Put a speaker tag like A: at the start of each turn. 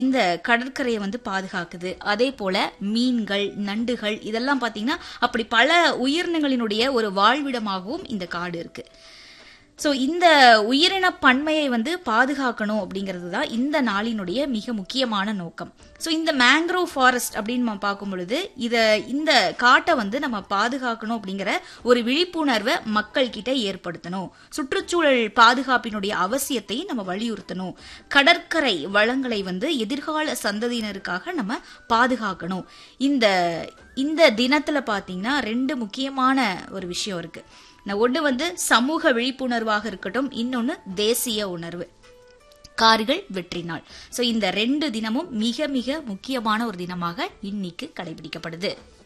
A: இந்த கடற்கரையை வந்து பாதுகாக்குது அதே போல மீன்கள் நண்டுகள் இதெல்லாம் பாத்தீங்கன்னா அப்படி பல உயிரினங்களினுடைய ஒரு வாழ்விடமாகவும் இந்த காடு இருக்கு ஸோ இந்த உயிரின பன்மையை வந்து பாதுகாக்கணும் அப்படிங்கிறது தான் இந்த நாளினுடைய மிக முக்கியமான நோக்கம் ஸோ இந்த மேங்க்ரோவ் ஃபாரஸ்ட் அப்படின்னு நம்ம பார்க்கும் பொழுது இதை இந்த காட்டை வந்து நம்ம பாதுகாக்கணும் அப்படிங்கிற ஒரு விழிப்புணர்வை மக்கள் கிட்ட ஏற்படுத்தணும் சுற்றுச்சூழல் பாதுகாப்பினுடைய அவசியத்தை நம்ம வலியுறுத்தணும் கடற்கரை வளங்களை வந்து எதிர்கால சந்ததியினருக்காக நம்ம பாதுகாக்கணும் இந்த இந்த தினத்துல பாத்தீங்கன்னா ரெண்டு முக்கியமான ஒரு விஷயம் இருக்கு ஒன்று வந்து சமூக விழிப்புணர்வாக இருக்கட்டும் இன்னொன்று தேசிய உணர்வு கார்கள் வெற்றி நாள் ஸோ இந்த ரெண்டு தினமும் மிக மிக முக்கியமான ஒரு தினமாக இன்னைக்கு கடைபிடிக்கப்படுது